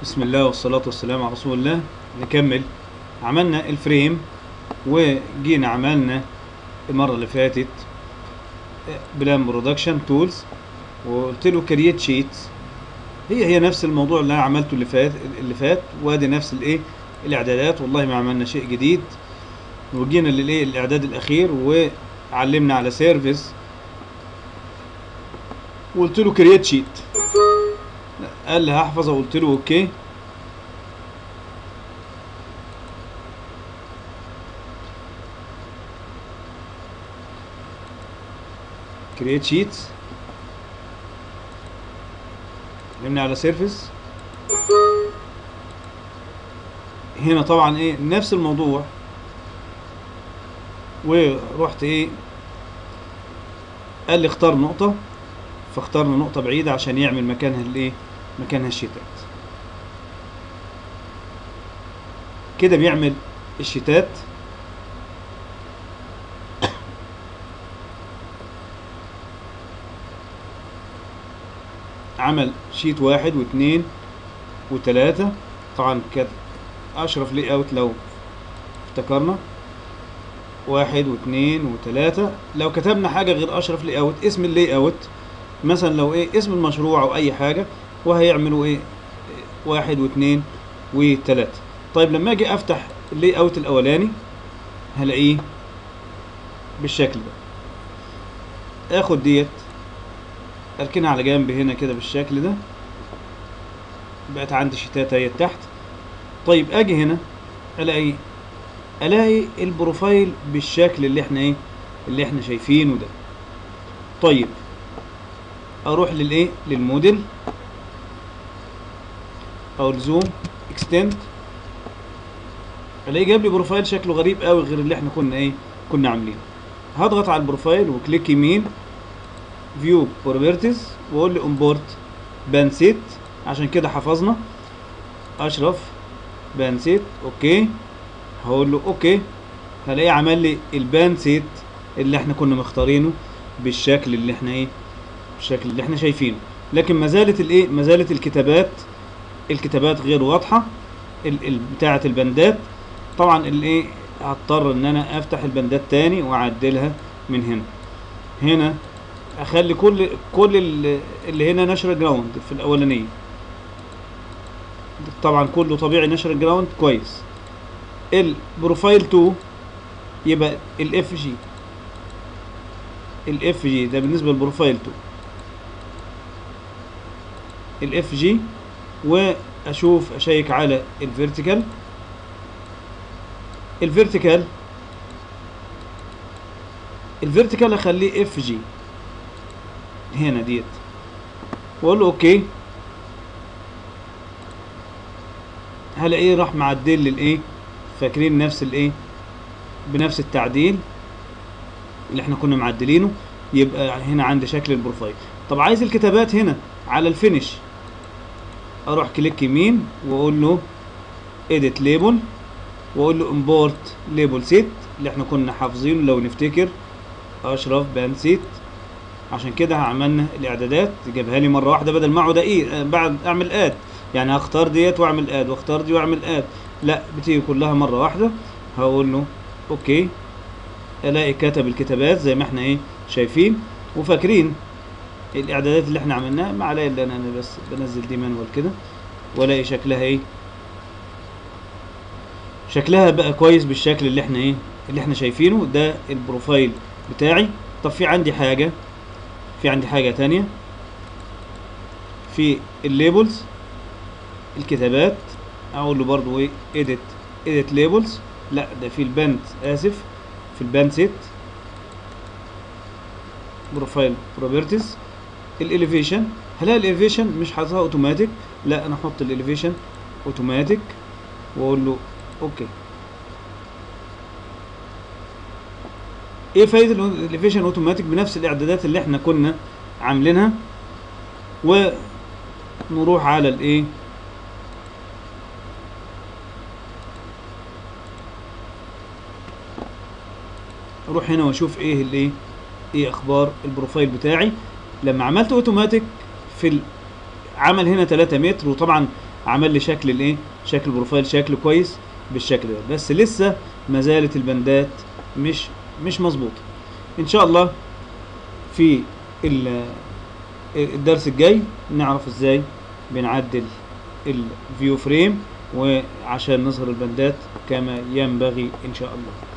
بسم الله والصلاة والسلام على رسول الله نكمل عملنا الفريم وجينا عملنا المرة اللي فاتت بلان برودكشن تولز وقلت له كرييت شيتس هي هي نفس الموضوع اللي انا عملته اللي فات اللي فات وادي نفس الايه الاعدادات والله ما عملنا شيء جديد وجينا للايه الاعداد الاخير وعلمنا على سيرفيس وقلت له كرييت شيت قال لي هحفظ قلت له اوكي كرييت شيتس علمنا على سيرفيس هنا طبعا ايه نفس الموضوع ورحت ايه قال لي اختار نقطة فاخترنا نقطة بعيدة عشان يعمل مكانها الايه مكانها الشتات كده بيعمل الشتات عمل شيت واحد واثنين وثلاثة طبعا كده اشرف لي اوت لو افتكرنا واحد واثنين وثلاثة لو كتبنا حاجة غير اشرف لي اوت اسم اللي اوت مثلا لو ايه اسم المشروع او اي حاجة وهيعملوا ايه واحد واثنين وثلاثة طيب لما اجي افتح اللي اوت الاولاني هلاقيه بالشكل ده اخد ديت اركنها على جنب هنا كده بالشكل ده بقت عندي شتات اهي تحت طيب اجي هنا الاقي الاقي البروفايل بالشكل اللي احنا ايه اللي احنا شايفينه ده طيب اروح للايه للموديل او الزوم اكستند الاقي جاب لي بروفايل شكله غريب قوي غير اللي احنا كنا ايه كنا عاملينه هضغط على البروفايل وكليك يمين فيو بروبرتيز واقول لي امبورت بان سيت عشان كده حفظنا اشرف بان سيت اوكي هقول له اوكي هلاقيه عمل لي البان سيت اللي احنا كنا مختارينه بالشكل اللي احنا ايه بالشكل اللي احنا شايفينه لكن ما زالت الايه ما زالت الكتابات الكتابات غير واضحه ال ال بتاعه البندات طبعا الايه هضطر ان انا افتح البندات تاني واعدلها من هنا هنا اخلي كل كل اللي هنا نشر جراوند في الاولانيه طبعا كله طبيعي نشر جراوند كويس البروفايل 2 يبقى الاف جي الاف جي ده بالنسبه للبروفايل 2 الاف جي واشوف اشيك على الفيرتيكال الفيرتيكال الفيرتيكال اخليه اف جي هنا ديت واقول له اوكي هلاقيه راح معدل لي الايه فاكرين نفس الايه بنفس التعديل اللي احنا كنا معدلينه يبقى هنا عندي شكل البروفايل طب عايز الكتابات هنا على الفينش اروح كليك يمين واقول له edit label واقول له import label set اللي احنا كنا حافظينه لو نفتكر اشرف بان سيت عشان كده عملنا الاعدادات جابها لي مره واحده بدل ما اقعد ايه بعد اعمل اد يعني هختار ديت واعمل اد واختار دي واعمل اد لا بتيجي كلها مره واحده هقول له اوكي الاقي كتب الكتابات زي ما احنا ايه شايفين وفاكرين الاعدادات اللي احنا عملناها ما عليا الا انا بس بنزل دي مانوال كده والاقي شكلها ايه شكلها بقى كويس بالشكل اللي احنا ايه اللي احنا شايفينه ده البروفايل بتاعي طب في عندي حاجه في عندي حاجة تانية في الليبلز الكتابات اقول له برضو ايه edit edit labels لا ده في الباند اسف في الباند سيت بروفايل بروبرتيز الاليفيشن هلاقي الاليفيشن مش حاططها اوتوماتيك لا انا احط الاليفيشن اوتوماتيك واقول له اوكي ايه فايده الاليفيشن اوتوماتيك بنفس الاعدادات اللي احنا كنا عاملينها ونروح على الايه اروح هنا واشوف ايه الايه ايه اخبار البروفايل بتاعي لما عملت اوتوماتيك في عمل هنا 3 متر وطبعا عمل لي شكل الايه شكل البروفايل شكل كويس بالشكل ده بس لسه ما زالت البندات مش مش مظبوطه ان شاء الله في ال- الدرس الجاي نعرف ازاي بنعدل الفيو فريم وعشان نظهر البندات كما ينبغي ان شاء الله